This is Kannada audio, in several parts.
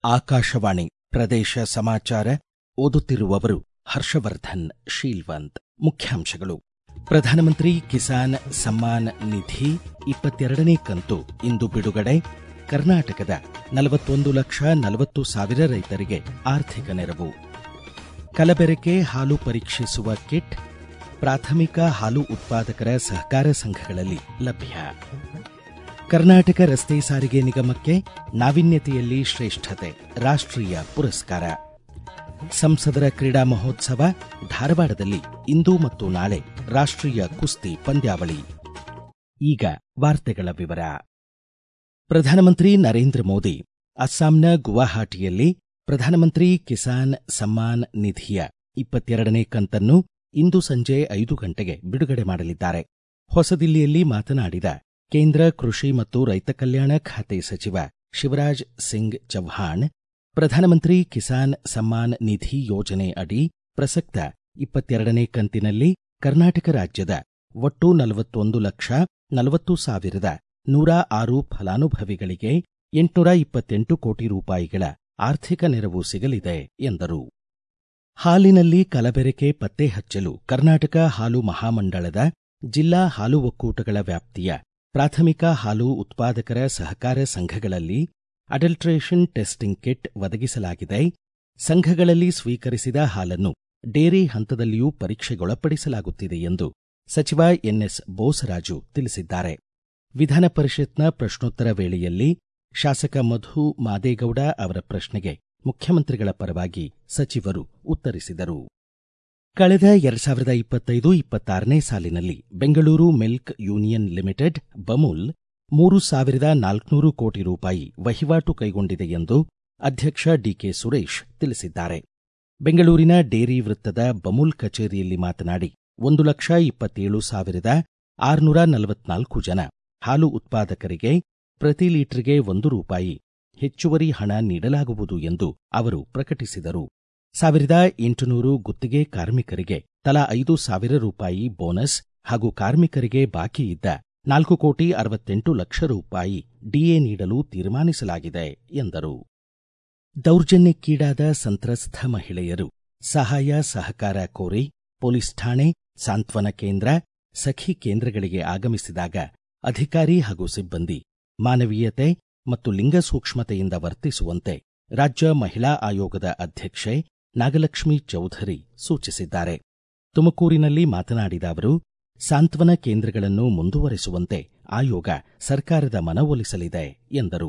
ಆಕಾಶವಾಣಿ ಪ್ರದೇಶ ಸಮಾಚಾರ ಓದುತ್ತಿರುವವರು ಹರ್ಷವರ್ಧನ್ ಶೀಲ್ವಂತ್ ಮುಖ್ಯಾಂಶಗಳು ಪ್ರಧಾನಮಂತ್ರಿ ಕಿಸಾನ್ ಸಮ್ಮಾನ್ ನಿಧಿ ಇಪ್ಪತ್ತೆರಡನೇ ಕಂತು ಇಂದು ಬಿಡುಗಡೆ ಕರ್ನಾಟಕದ ನಲವತ್ತೊಂದು ಲಕ್ಷ ನಲವತ್ತು ಸಾವಿರ ರೈತರಿಗೆ ಆರ್ಥಿಕ ನೆರವು ಕಲಬೆರಕೆ ಹಾಲು ಪರೀಕ್ಷಿಸುವ ಕಿಟ್ ಪ್ರಾಥಮಿಕ ಹಾಲು ಉತ್ಪಾದಕರ ಸಹಕಾರ ಸಂಘಗಳಲ್ಲಿ ಲಭ್ಯ ಕರ್ನಾಟಕ ರಸ್ತೆ ಸಾರಿಗೆ ನಿಗಮಕ್ಕೆ ನಾವಿನ್ಯತೆಯಲ್ಲಿ ಶ್ರೇಷ್ಠತೆ ರಾಷ್ಟ್ರೀಯ ಪುರಸ್ಕಾರ ಸಂಸದರ ಕ್ರೀಡಾ ಮಹೋತ್ಸವ ಧಾರವಾಡದಲ್ಲಿ ಇಂದು ಮತ್ತು ನಾಳೆ ರಾಷ್ಟ್ರೀಯ ಕುಸ್ತಿ ಪಂದ್ಯಾವಳಿ ಈಗ ವಾರ್ತೆಗಳ ವಿವರ ಪ್ರಧಾನಮಂತ್ರಿ ನರೇಂದ್ರ ಮೋದಿ ಅಸ್ಸಾಂನ ಗುವಾಹಾಟಿಯಲ್ಲಿ ಪ್ರಧಾನಮಂತ್ರಿ ಕಿಸಾನ್ ಸಮ್ಮಾನ್ ನಿಧಿಯ ಇಪ್ಪತ್ತೆರಡನೇ ಕಂತನ್ನು ಇಂದು ಸಂಜೆ ಐದು ಗಂಟೆಗೆ ಬಿಡುಗಡೆ ಮಾಡಲಿದ್ದಾರೆ ಹೊಸದಿಲ್ಲಿಯಲ್ಲಿ ಮಾತನಾಡಿದ ಕೇಂದ್ರ ಕೃಷಿ ಮತ್ತು ರೈತ ಕಲ್ಯಾಣ ಖಾತೆ ಸಚಿವ ಶಿವರಾಜ್ ಸಿಂಗ್ ಚೌಹಾಣ್ ಪ್ರಧಾನಮಂತ್ರಿ ಕಿಸಾನ್ ಸಮ್ಮಾನ್ ನಿಧಿ ಯೋಜನೆ ಅಡಿ ಪ್ರಸಕ್ತ ಇಪ್ಪತ್ತೆರಡನೇ ಕಂತಿನಲ್ಲಿ ಕರ್ನಾಟಕ ರಾಜ್ಯದ ಒಟ್ಟು ನಲವತ್ತೊಂದು ಲಕ್ಷ ನಲವತ್ತು ಸಾವಿರದ ನೂರ ಆರು ಫಲಾನುಭವಿಗಳಿಗೆ ಎಂಟುನೂರ ಇಪ್ಪತ್ತೆಂಟು ಕೋಟಿ ರೂಪಾಯಿಗಳ ಆರ್ಥಿಕ ನೆರವು ಸಿಗಲಿದೆ ಎಂದರು ಹಾಲಿನಲ್ಲಿ ಕಲಬೆರಕೆ ಪತ್ತೆ ಹಚ್ಚಲು ಕರ್ನಾಟಕ ಹಾಲು ಮಹಾಮಂಡಳದ ಜಿಲ್ಲಾ ಹಾಲು ಒಕ್ಕೂಟಗಳ ವ್ಯಾಪ್ತಿಯ ಪ್ರಾಥಮಿಕ ಹಾಲು ಉತ್ಪಾದಕರ ಸಹಕಾರ ಸಂಘಗಳಲ್ಲಿ ಅಡಲ್ಟ್ರೇಷನ್ ಟೆಸ್ಟಿಂಗ್ ಕಿಟ್ ಒದಗಿಸಲಾಗಿದೆ ಸಂಘಗಳಲ್ಲಿ ಸ್ವೀಕರಿಸಿದ ಹಾಲನ್ನು ಡೇರಿ ಹಂತದಲ್ಲಿಯೂ ಪರೀಕ್ಷೆಗೊಳಪಡಿಸಲಾಗುತ್ತಿದೆ ಎಂದು ಸಚಿವ ಎನ್ಎಸ್ ಬೋಸರಾಜು ತಿಳಿಸಿದ್ದಾರೆ ವಿಧಾನ ಪರಿಷತ್ನ ಪ್ರಶ್ನೋತ್ತರ ವೇಳೆಯಲ್ಲಿ ಶಾಸಕ ಮಧು ಮಾದೇಗೌಡ ಅವರ ಪ್ರಶ್ನೆಗೆ ಮುಖ್ಯಮಂತ್ರಿಗಳ ಪರವಾಗಿ ಸಚಿವರು ಉತ್ತರಿಸಿದರು ಕಳೆದ ಎರಡ್ ಸಾವಿರದ ಇಪ್ಪತ್ತೈದು ಇಪ್ಪತ್ತಾರನೇ ಸಾಲಿನಲ್ಲಿ Bengaluru milk union limited Bamul ಮೂರು ಸಾವಿರದ ನಾಲ್ಕುನೂರು ಕೋಟಿ ರೂಪಾಯಿ ವಹಿವಾಟು ಕೈಗೊಂಡಿದೆ ಎಂದು ಅಧ್ಯಕ್ಷ ಡಿಕೆ ಸುರೇಶ್ ತಿಳಿಸಿದ್ದಾರೆ ಬೆಂಗಳೂರಿನ ಡೇರಿ ವೃತ್ತದ ಬಮೂಲ್ ಕಚೇರಿಯಲ್ಲಿ ಮಾತನಾಡಿ ಒಂದು ಲಕ್ಷ ಇಪ್ಪತ್ತೇಳು ಸಾವಿರದ ಆರುನೂರ ನಲವತ್ನಾಲ್ಕು ಜನ ಹಾಲು ಉತ್ಪಾದಕರಿಗೆ ಪ್ರತಿ ಲೀಟರ್ಗೆ ಒಂದು ರೂಪಾಯಿ ಹೆಚ್ಚುವರಿ ಹಣ ನೀಡಲಾಗುವುದು ಎಂದು ಅವರು ಪ್ರಕಟಿಸಿದರು ಸಾವಿರದ ಎಂಟುನೂರು ಗುತ್ತಿಗೆ ಕಾರ್ಮಿಕರಿಗೆ ತಲಾ ಐದು ಸಾವಿರ ರೂಪಾಯಿ ಬೋನಸ್ ಹಾಗೂ ಕಾರ್ಮಿಕರಿಗೆ ಬಾಕಿ ಇದ್ದ ನಾಲ್ಕು ಕೋಟಿ ಅರವತ್ತೆಂಟು ಲಕ್ಷ ರೂಪಾಯಿ ಡಿಎ ನೀಡಲು ತೀರ್ಮಾನಿಸಲಾಗಿದೆ ಎಂದರು ದೌರ್ಜನ್ಯಕ್ಕೀಡಾದ ಸಂತ್ರಸ್ಥ ಮಹಿಳೆಯರು ಸಹಾಯ ಸಹಕಾರ ಕೋರಿ ಪೊಲೀಸ್ ಠಾಣೆ ಸಾಂತ್ವನ ಕೇಂದ್ರ ಸಖಿ ಕೇಂದ್ರಗಳಿಗೆ ಆಗಮಿಸಿದಾಗ ಅಧಿಕಾರಿ ಹಾಗೂ ಸಿಬ್ಬಂದಿ ಮಾನವೀಯತೆ ಮತ್ತು ಲಿಂಗ ಸೂಕ್ಷ್ಮತೆಯಿಂದ ವರ್ತಿಸುವಂತೆ ರಾಜ್ಯ ಮಹಿಳಾ ಆಯೋಗದ ಅಧ್ಯಕ್ಷೆ ನಾಗಲಕ್ಷ್ಮಿ ಚೌಧರಿ ಸೂಚಿಸಿದ್ದಾರೆ ತುಮಕೂರಿನಲ್ಲಿ ಮಾತನಾಡಿದ ಅವರು ಸಾಂತ್ವನ ಕೇಂದ್ರಗಳನ್ನು ಮುಂದುವರೆಸುವಂತೆ ಆಯೋಗ ಸರ್ಕಾರದ ಮನವೊಲಿಸಲಿದೆ ಎಂದರು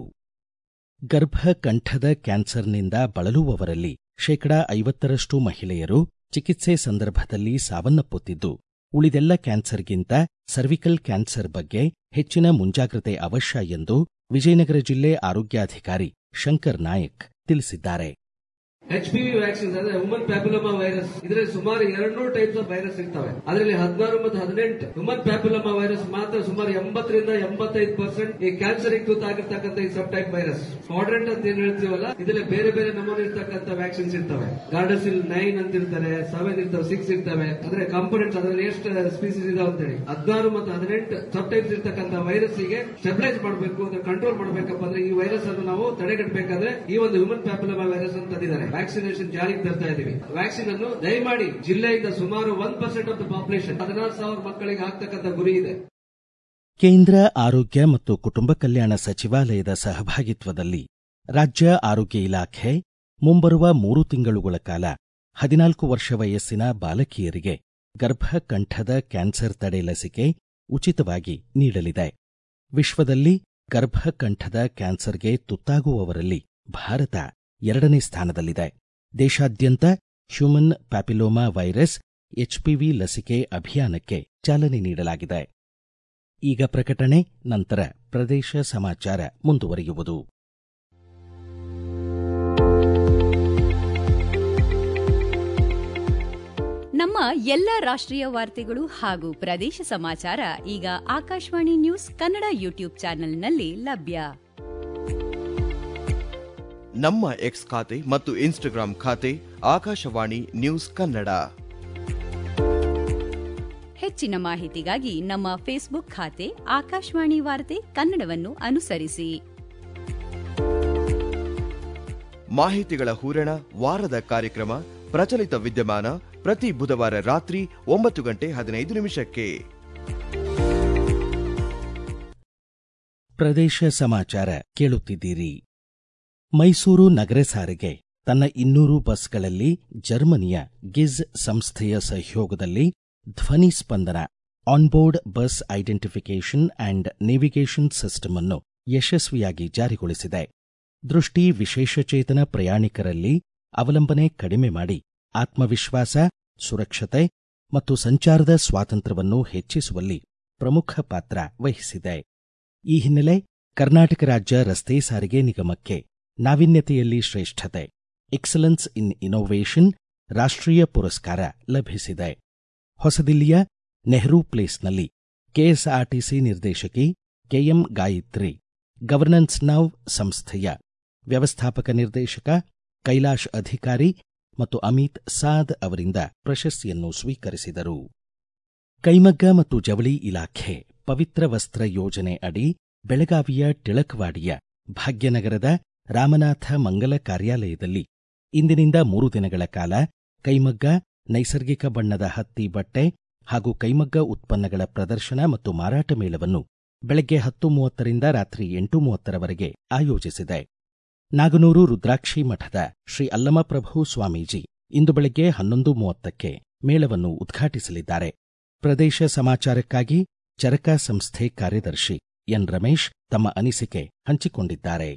ಗರ್ಭಕಂಠದ ಕ್ಯಾನ್ಸರ್ನಿಂದ ಬಳಲುವವರಲ್ಲಿ ಶೇಕಡಾ ಐವತ್ತರಷ್ಟು ಮಹಿಳೆಯರು ಚಿಕಿತ್ಸೆ ಸಂದರ್ಭದಲ್ಲಿ ಸಾವನ್ನಪ್ಪುತ್ತಿದ್ದು ಉಳಿದೆಲ್ಲ ಕ್ಯಾನ್ಸರ್ಗಿಂತ ಸರ್ವಿಕಲ್ ಕ್ಯಾನ್ಸರ್ ಬಗ್ಗೆ ಹೆಚ್ಚಿನ ಮುಂಜಾಗ್ರತೆ ಅವಶ್ಯ ಎಂದು ವಿಜಯನಗರ ಜಿಲ್ಲೆ ಆರೋಗ್ಯಾಧಿಕಾರಿ ಶಂಕರ್ ನಾಯಕ್ ತಿಳಿಸಿದ್ದಾರೆ ಎಚ್ ಪಿ ವಿ ವ್ಯಾಕ್ಸಿನ್ ಅಂದ್ರೆ ಹ್ಯೂಮನ್ ಪ್ಯಾಪಿಲೋಮಾ ವೈರಸ್ ಇದರಲ್ಲಿ ಸುಮಾರು ಎರಡ್ನೂರು ಟೈಪ್ಸ್ ಆಫ್ ವೈರಸ್ ಇರ್ತವೆ ಅದರಲ್ಲಿ ಹದಿನಾರು ಮತ್ತು ಹದಿನೆಂಟು ಹ್ಯೂಮನ್ ಪ್ಯಾಪಿಲೋಮಾ ವೈರಸ್ ಮಾತ್ರ ಸುಮಾರು ಎಂಬತ್ತರಿಂದ ಎಂಬತ್ತೈದು ಪರ್ಸೆಂಟ್ ಈ ಕ್ಯಾನ್ಸರ್ ಆಗಿರ್ತಕ್ಕಂಥ ಈ ಸಬ್ ಟೈಪ್ ವೈರಸ್ ಮಾಡರೆಂಟ್ ಅಂತ ಏನ್ ಹೇಳ್ತೀವಲ್ಲ ಇದರಲ್ಲಿ ಬೇರೆ ಬೇರೆ ನಮೂನೆ ಇರ್ತಕ್ಕಂಥ ವ್ಯಾಕ್ಸಿನ್ಸ್ ಇರ್ತವೆ ಗಾರ್ಡಸಿಲ್ ನೈನ್ ಅಂತ ಇರ್ತಾರೆ ಸೆವೆನ್ ಇರ್ತವೆ ಸಿಕ್ಸ್ ಇರ್ತವೆ ಅಂದ್ರೆ ಕಾಂಪೋನೆಂಟ್ಸ್ ಅದರಲ್ಲಿ ಎಷ್ಟು ಸ್ಪೀಸೀಸ್ ಇದಾವೆ ಅಂತ ಹೇಳಿ ಹದಿನಾರು ಮತ್ತು ಹದಿನೆಂಟು ಸಬ್ ಟೈಪ್ಸ್ ಇರ್ತಕ್ಕಂಥ ವೈರಸ್ ಗೆ ಸ್ಟೆಬಿಲೈಸ್ ಮಾಡಬೇಕು ಅಂದ್ರೆ ಕಂಟ್ರೋಲ್ ಮಾಡಬೇಕಪ್ಪ ಅಂದ್ರೆ ಈ ವೈರಸ್ ಅನ್ನು ನಾವು ತಡೆಗಟ್ಟಬೇಕಾದ್ರೆ ಈ ಒಂದು ಹ್ಯೂಮನ್ ಪ್ಯಾಪಿಲೋಮಾ ವೈರಸ್ ಅಂತ ತಂದಿದ್ದಾರೆ ವ್ಯಾಕ್ಸಿನೇಷನ್ ಜಾರಿಗೆ ತರ್ತಾ ಇದೀವಿ ವ್ಯಾಕ್ಸಿನ್ ಅನ್ನು ದಯಮಾಡಿ ಜಿಲ್ಲೆಯಿಂದ ಸುಮಾರು one percent of the population ಹದಿನಾರು ಸಾವಿರ ಮಕ್ಕಳಿಗೆ ಹಾಕ್ತಕ್ಕಂಥ ಗುರಿ ಇದೆ ಕೇಂದ್ರ ಆರೋಗ್ಯ ಮತ್ತು ಕುಟುಂಬ ಕಲ್ಯಾಣ ಸಚಿವಾಲಯದ ಸಹಭಾಗಿತ್ವದಲ್ಲಿ ರಾಜ್ಯ ಆರೋಗ್ಯ ಇಲಾಖೆ ಮುಂಬರುವ ಮೂರು ತಿಂಗಳುಗಳ ಕಾಲ ಹದಿನಾಲ್ಕು ವರ್ಷ ವಯಸ್ಸಿನ ಬಾಲಕಿಯರಿಗೆ ಗರ್ಭಕಂಠದ ಕ್ಯಾನ್ಸರ್ ತಡೆ ಲಸಿಕೆ ಉಚಿತವಾಗಿ ನೀಡಲಿದೆ ವಿಶ್ವದಲ್ಲಿ ಗರ್ಭಕಂಠದ ಕ್ಯಾನ್ಸರ್ಗೆ ತುತ್ತಾಗುವವರಲ್ಲಿ ಭಾರತ ಎರಡನೇ ಸ್ಥಾನದಲ್ಲಿದೆ ದೇಶಾದ್ಯಂತ ಹ್ಯೂಮನ್ ಪ್ಯಾಪಿಲೋಮಾ ವೈರಸ್ ಎಚ್ಪಿವಿ ಲಸಿಕೆ ಅಭಿಯಾನಕ್ಕೆ ಚಾಲನೆ ನೀಡಲಾಗಿದೆ ಈಗ ಪ್ರಕಟಣೆ ನಂತರ ಪ್ರದೇಶ ಸಮಾಚಾರ ಮುಂದುವರಿಯುವುದು ನಮ್ಮ ಎಲ್ಲ ರಾಷ್ಟ್ರೀಯ ವಾರ್ತೆಗಳು ಹಾಗೂ ಪ್ರದೇಶ ಸಮಾಚಾರ ಈಗ ಆಕಾಶವಾಣಿ ನ್ಯೂಸ್ ಕನ್ನಡ ಯೂಟ್ಯೂಬ್ ಚಾನೆಲ್ನಲ್ಲಿ ಲಭ್ಯ ನಮ್ಮ ಎಕ್ಸ್ ಖಾತೆ ಮತ್ತು ಇನ್ಸ್ಟಾಗ್ರಾಂ ಖಾತೆ ಆಕಾಶವಾಣಿ ನ್ಯೂಸ್ ಕನ್ನಡ ಹೆಚ್ಚಿನ ಮಾಹಿತಿಗಾಗಿ ನಮ್ಮ ಫೇಸ್ಬುಕ್ ಖಾತೆ ಆಕಾಶವಾಣಿ ವಾರ್ತೆ ಕನ್ನಡವನ್ನು ಅನುಸರಿಸಿ ಮಾಹಿತಿಗಳ ಹೂರಣ ವಾರದ ಕಾರ್ಯಕ್ರಮ ಪ್ರಚಲಿತ ವಿದ್ಯಮಾನ ಪ್ರತಿ ಬುಧವಾರ ರಾತ್ರಿ ಒಂಬತ್ತು ಗಂಟೆ ಹದಿನೈದು ನಿಮಿಷಕ್ಕೆ ಪ್ರದೇಶ ಸಮಾಚಾರ ಕೇಳುತ್ತಿದ್ದೀರಿ ಮೈಸೂರು ನಗರ ಸಾರಿಗೆ ತನ್ನ ಇನ್ನೂರು ಬಸ್ಗಳಲ್ಲಿ ಜರ್ಮನಿಯ ಗಿಜ್ ಸಂಸ್ಥೆಯ ಸಹಯೋಗದಲ್ಲಿ ಧ್ವನಿ ಸ್ಪಂದನ onboard bus identification and navigation system ಅನ್ನು ಯಶಸ್ವಿಯಾಗಿ ಜಾರಿಗೊಳಿಸಿದೆ ದೃಷ್ಟಿ ವಿಶೇಷಚೇತನ ಪ್ರಯಾಣಿಕರಲ್ಲಿ ಅವಲಂಬನೆ ಕಡಿಮೆ ಮಾಡಿ ಆತ್ಮವಿಶ್ವಾಸ ಸುರಕ್ಷತೆ ಮತ್ತು ಸಂಚಾರದ ಸ್ವಾತಂತ್ರ್ಯವನ್ನು ಹೆಚ್ಚಿಸುವಲ್ಲಿ ಪ್ರಮುಖ ಪಾತ್ರ ವಹಿಸಿದೆ ಈ ಹಿನ್ನೆಲೆ ಕರ್ನಾಟಕ ರಾಜ್ಯ ರಸ್ತೆ ಸಾರಿಗೆ ನಿಗಮಕ್ಕೆ ನಾವೀನ್ಯತೆಯಲ್ಲಿ ಶ್ರೇಷ್ಠತೆ ಎಕ್ಸಲೆನ್ಸ್ ಇನ್ ಇನ್ನೋವೇಷನ್ ರಾಷ್ಟ್ರೀಯ ಪುರಸ್ಕಾರ ಲಭಿಸಿದೆ ಹೊಸದಿಲ್ಲಿಯ ನೆಹರು ಪ್ಲೇಸ್ನಲ್ಲಿ ಕೆಎಸ್ಆರ್ಟಿಸಿ ನಿರ್ದೇಶಕಿ ಕೆಎಂ ಗಾಯತ್ರಿ ಗವರ್ನೆನ್ಸ್ ನವ್ ಸಂಸ್ಥೆಯ ವ್ಯವಸ್ಥಾಪಕ ನಿರ್ದೇಶಕ ಕೈಲಾಶ್ ಅಧಿಕಾರಿ ಮತ್ತು ಅಮಿತ್ ಸಾದ್ ಅವರಿಂದ ಪ್ರಶಸ್ತಿಯನ್ನು ಸ್ವೀಕರಿಸಿದರು ಕೈಮಗ್ಗ ಮತ್ತು ಜವಳಿ ಇಲಾಖೆ ಪವಿತ್ರ ವಸ್ತ್ರ ಯೋಜನೆ ಅಡಿ ಬೆಳಗಾವಿಯ ಟಿಳಕವಾಡಿಯ ಭಾಗ್ಯನಗರದ ರಾಮನಾಥ ಮಂಗಲ ಕಾರ್ಯಾಲಯದಲ್ಲಿ ಇಂದಿನಿಂದ ಮೂರು ದಿನಗಳ ಕಾಲ ಕೈಮಗ್ಗ ನೈಸರ್ಗಿಕ ಬಣ್ಣದ ಹತ್ತಿ ಬಟ್ಟೆ ಹಾಗೂ ಕೈಮಗ್ಗ ಉತ್ಪನ್ನಗಳ ಪ್ರದರ್ಶನ ಮತ್ತು ಮಾರಾಟ ಮೇಳವನ್ನು ಬೆಳಗ್ಗೆ ಹತ್ತು ಮೂವತ್ತರಿಂದ ರಾತ್ರಿ ಎಂಟು ಮೂವತ್ತರವರೆಗೆ ಆಯೋಜಿಸಿದೆ ನಾಗನೂರು ರುದ್ರಾಕ್ಷಿ ಮಠದ ಶ್ರೀ ಅಲ್ಲಮಪ್ರಭು ಸ್ವಾಮೀಜಿ ಇಂದು ಬೆಳಗ್ಗೆ ಹನ್ನೊಂದು ಮೂವತ್ತಕ್ಕೆ ಮೇಳವನ್ನು ಉದ್ಘಾಟಿಸಲಿದ್ದಾರೆ ಪ್ರದೇಶ ಸಮಾಚಾರಕ್ಕಾಗಿ ಚರಕ ಸಂಸ್ಥೆ ಕಾರ್ಯದರ್ಶಿ ಎನ್ ರಮೇಶ್ ತಮ್ಮ ಅನಿಸಿಕೆ ಹಂಚಿಕೊಂಡಿದ್ದಾರೆ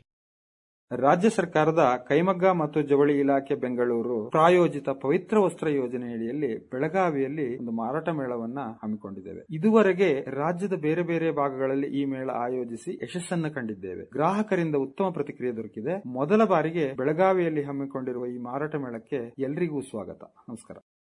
ರಾಜ್ಯ ಸರ್ಕಾರದ ಕೈಮಗ್ಗ ಮತ್ತು ಜವಳಿ ಇಲಾಖೆ ಬೆಂಗಳೂರು ಪ್ರಾಯೋಜಿತ ಪವಿತ್ರ ವಸ್ತ್ರ ಯೋಜನೆಯಡಿಯಲ್ಲಿ ಬೆಳಗಾವಿಯಲ್ಲಿ ಒಂದು ಮಾರಾಟ ಮೇಳವನ್ನ ಹಮ್ಮಿಕೊಂಡಿದ್ದೇವೆ ಇದುವರೆಗೆ ರಾಜ್ಯದ ಬೇರೆ ಬೇರೆ ಭಾಗಗಳಲ್ಲಿ ಈ ಮೇಳ ಆಯೋಜಿಸಿ ಯಶಸ್ಸನ್ನು ಕಂಡಿದ್ದೇವೆ ಗ್ರಾಹಕರಿಂದ ಉತ್ತಮ ಪ್ರತಿಕ್ರಿಯೆ ದೊರಕಿದೆ ಮೊದಲ ಬಾರಿಗೆ ಬೆಳಗಾವಿಯಲ್ಲಿ ಹಮ್ಮಿಕೊಂಡಿರುವ ಈ ಮಾರಾಟ ಮೇಳಕ್ಕೆ ಎಲ್ರಿಗೂ ಸ್ವಾಗತ ನಮಸ್ಕಾರ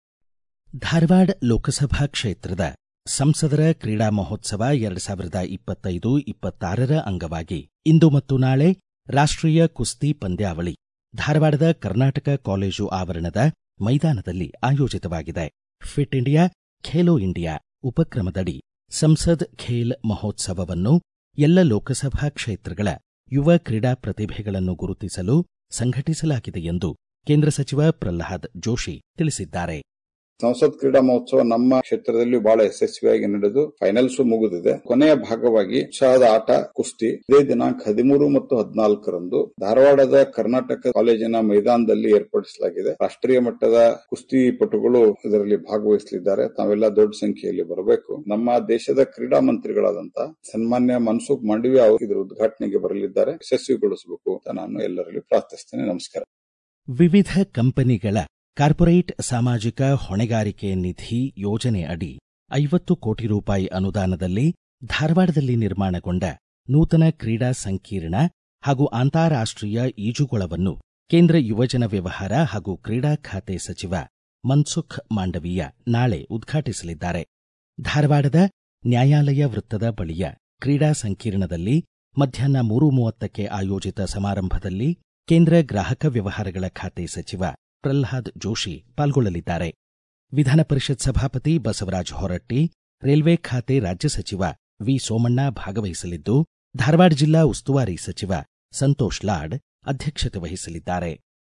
ಧಾರವಾಡ ಲೋಕಸಭಾ ಕ್ಷೇತ್ರದ ಸಂಸದರ ಕ್ರೀಡಾ ಮಹೋತ್ಸವ ಎರಡು ಸಾವಿರದ ಇಪ್ಪತ್ತೈದು ಇಪ್ಪತ್ತಾರರ ಅಂಗವಾಗಿ ಇಂದು ಮತ್ತು ನಾಳೆ ರಾಷ್ಟ್ರೀಯ ಕುಸ್ತಿ ಪಂದ್ಯಾವಳಿ ಧಾರವಾಡದ ಕರ್ನಾಟಕ ಕಾಲೇಜು ಆವರಣದ ಮೈದಾನದಲ್ಲಿ ಆಯೋಜಿತವಾಗಿದೆ ಫಿಟ್ ಇಂಡಿಯಾ ಖೇಲೋ ಇಂಡಿಯಾ ಉಪಕ್ರಮದಡಿ ಸಂಸದ್ ಖೇಲ್ ಮಹೋತ್ಸವವನ್ನು ಎಲ್ಲ ಲೋಕಸಭಾ ಕ್ಷೇತ್ರಗಳ ಯುವ ಕ್ರೀಡಾ ಪ್ರತಿಭೆಗಳನ್ನು ಗುರುತಿಸಲು ಸಂಘಟಿಸಲಾಗಿದೆ ಎಂದು ಕೇಂದ್ರ ಸಚಿವ ಪ್ರಹ್ಲಾದ್ ಜೋಶಿ ತಿಳಿಸಿದ್ದಾರೆ ಸಂಸತ್ ಕ್ರೀಡಾ ಮಹೋತ್ಸವ ನಮ್ಮ ಕ್ಷೇತ್ರದಲ್ಲಿ ಬಹಳ ಯಶಸ್ವಿಯಾಗಿ ನಡೆದು ಫೈನಲ್ಸ್ ಮುಗಿದಿದೆ ಕೊನೆಯ ಭಾಗವಾಗಿ ಉತ್ಸಾಹದ ಆಟ ಕುಸ್ತಿ ಇದೇ ದಿನಾಂಕ ಹದಿಮೂರು ಮತ್ತು ಹದಿನಾಲ್ಕರಂದು ಧಾರವಾಡದ ಕರ್ನಾಟಕ ಕಾಲೇಜಿನ ಮೈದಾನದಲ್ಲಿ ಏರ್ಪಡಿಸಲಾಗಿದೆ ರಾಷ್ಟ್ರೀಯ ಮಟ್ಟದ ಕುಸ್ತಿ ಪಟುಗಳು ಇದರಲ್ಲಿ ಭಾಗವಹಿಸಲಿದ್ದಾರೆ ತಾವೆಲ್ಲ ದೊಡ್ಡ ಸಂಖ್ಯೆಯಲ್ಲಿ ಬರಬೇಕು ನಮ್ಮ ದೇಶದ ಕ್ರೀಡಾ ಮಂತ್ರಿಗಳಾದಂತಹ ಸನ್ಮಾನ್ಯ ಮನ್ಸುಖ್ ಮಾಂಡವಿಯಾ ಅವರು ಇದರ ಉದ್ಘಾಟನೆಗೆ ಬರಲಿದ್ದಾರೆ ಯಶಸ್ವಿಗೊಳಿಸಬೇಕು ಅಂತ ನಾನು ಎಲ್ಲರಲ್ಲಿ ಪ್ರಾರ್ಥಿಸ್ತೇನೆ ನಮಸ್ಕಾರ ವಿವಿಧ ಕಂಪನಿಗಳ ಕಾರ್ಪೊರೇಟ್ ಸಾಮಾಜಿಕ ಹೊಣೆಗಾರಿಕೆ ನಿಧಿ ಯೋಜನೆ ಅಡಿ ಐವತ್ತು ಕೋಟಿ ರೂಪಾಯಿ ಅನುದಾನದಲ್ಲಿ ಧಾರವಾಡದಲ್ಲಿ ನಿರ್ಮಾಣಗೊಂಡ ನೂತನ ಕ್ರೀಡಾ ಸಂಕೀರ್ಣ ಹಾಗೂ ಅಂತಾರಾಷ್ಟ್ರೀಯ ಈಜುಗೊಳವನ್ನು ಕೇಂದ್ರ ಯುವಜನ ವ್ಯವಹಾರ ಹಾಗೂ ಕ್ರೀಡಾ ಖಾತೆ ಸಚಿವ ಮನ್ಸುಖ್ ಮಾಂಡವೀಯ ನಾಳೆ ಉದ್ಘಾಟಿಸಲಿದ್ದಾರೆ ಧಾರವಾಡದ ನ್ಯಾಯಾಲಯ ವೃತ್ತದ ಬಳಿಯ ಕ್ರೀಡಾ ಸಂಕೀರ್ಣದಲ್ಲಿ ಮಧ್ಯಾಹ್ನ ಮೂರು ಮೂವತ್ತಕ್ಕೆ ಆಯೋಜಿತ ಸಮಾರಂಭದಲ್ಲಿ ಕೇಂದ್ರ ಗ್ರಾಹಕ ವ್ಯವಹಾರಗಳ ಖಾತೆ ಸಚಿವ ಪ್ರಹ್ಲಾದ್ ಜೋಶಿ ಪಾಲ್ಗೊಳ್ಳಲಿದ್ದಾರೆ ವಿಧಾನ ಪರಿಷತ್ ಸಭಾಪತಿ ಬಸವರಾಜ ಹೊರಟ್ಟಿ ರೈಲ್ವೆ ಖಾತೆ ರಾಜ್ಯ ಸಚಿವ ವಿ ಸೋಮಣ್ಣ ಭಾಗವಹಿಸಲಿದ್ದು ಧಾರವಾಡ ಜಿಲ್ಲಾ ಉಸ್ತುವಾರಿ ಸಚಿವ ಸಂತೋಷ್ ಲಾಡ್ ಅಧ್ಯಕ್ಷತೆ ವಹಿಸಲಿದ್ದಾರೆ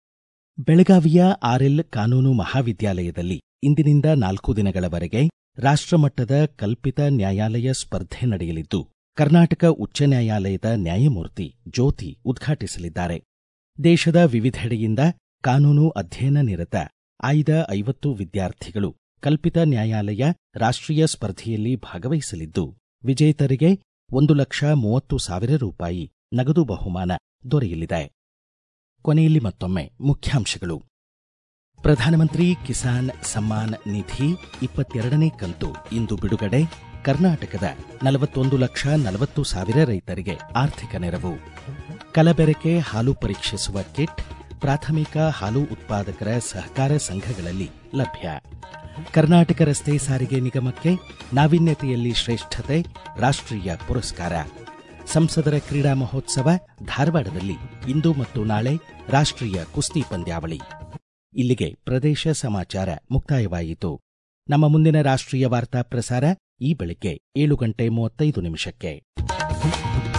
ಬೆಳಗಾವಿಯ ಆರ್ಎಲ್ ಕಾನೂನು ಮಹಾವಿದ್ಯಾಲಯದಲ್ಲಿ ಇಂದಿನಿಂದ ನಾಲ್ಕು ದಿನಗಳವರೆಗೆ ರಾಷ್ಟ್ರಮಟ್ಟದ ಕಲ್ಪಿತ ನ್ಯಾಯಾಲಯ ಸ್ಪರ್ಧೆ ನಡೆಯಲಿದ್ದು ಕರ್ನಾಟಕ ಉಚ್ಚ ನ್ಯಾಯಾಲಯದ ನ್ಯಾಯಮೂರ್ತಿ ಜ್ಯೋತಿ ಉದ್ಘಾಟಿಸಲಿದ್ದಾರೆ ದೇಶದ ವಿವಿಧೆಡೆಯಿಂದ ಕಾನೂನು ಅಧ್ಯಯನ ನಿರತ ಆಯ್ದ ಐವತ್ತು ವಿದ್ಯಾರ್ಥಿಗಳು ಕಲ್ಪಿತ ನ್ಯಾಯಾಲಯ ರಾಷ್ಟ್ರೀಯ ಸ್ಪರ್ಧೆಯಲ್ಲಿ ಭಾಗವಹಿಸಲಿದ್ದು ವಿಜೇತರಿಗೆ ಒಂದು ಲಕ್ಷ ಮೂವತ್ತು ಸಾವಿರ ರೂಪಾಯಿ ನಗದು ಬಹುಮಾನ ದೊರೆಯಲಿದೆ ಕೊನೆಯಲ್ಲಿ ಮತ್ತೊಮ್ಮೆ ಮುಖ್ಯಾಂಶಗಳು ಪ್ರಧಾನಮಂತ್ರಿ ಕಿಸಾನ್ ಸಮ್ಮಾನ್ ನಿಧಿ ಇಪ್ಪತ್ತೆರಡನೇ ಕಂತು ಇಂದು ಬಿಡುಗಡೆ ಕರ್ನಾಟಕದ ನಲವತ್ತೊಂದು ಲಕ್ಷ ನಲವತ್ತು ಸಾವಿರ ರೈತರಿಗೆ ಆರ್ಥಿಕ ನೆರವು ಕಲಬೆರಕೆ ಹಾಲು ಪರೀಕ್ಷಿಸುವ ಕಿಟ್ ಪ್ರಾಥಮಿಕ ಹಾಲು ಉತ್ಪಾದಕರ ಸಹಕಾರ ಸಂಘಗಳಲ್ಲಿ ಲಭ್ಯ ಕರ್ನಾಟಕ ರಸ್ತೆ ಸಾರಿಗೆ ನಿಗಮಕ್ಕೆ ನಾವೀನ್ಯತೆಯಲ್ಲಿ ಶ್ರೇಷ್ಠತೆ ರಾಷ್ಟ್ರೀಯ ಪುರಸ್ಕಾರ ಸಂಸದರ ಕ್ರೀಡಾ ಮಹೋತ್ಸವ ಧಾರವಾಡದಲ್ಲಿ ಇಂದು ಮತ್ತು ನಾಳೆ ರಾಷ್ಟ್ರೀಯ ಕುಸ್ತಿ ಪಂದ್ಯಾವಳಿ ಇಲ್ಲಿಗೆ ಪ್ರದೇಶ ಸಮಾಚಾರ ಮುಕ್ತಾಯವಾಯಿತು ನಮ್ಮ ಮುಂದಿನ ರಾಷ್ಟ್ರೀಯ ವಾರ್ತಾ ಪ್ರಸಾರ ಈ ಬೆಳಿಗ್ಗೆ ಏಳು ಗಂಟೆ ಮೂವತ್ತೈದು ನಿಮಿಷಕ್ಕೆ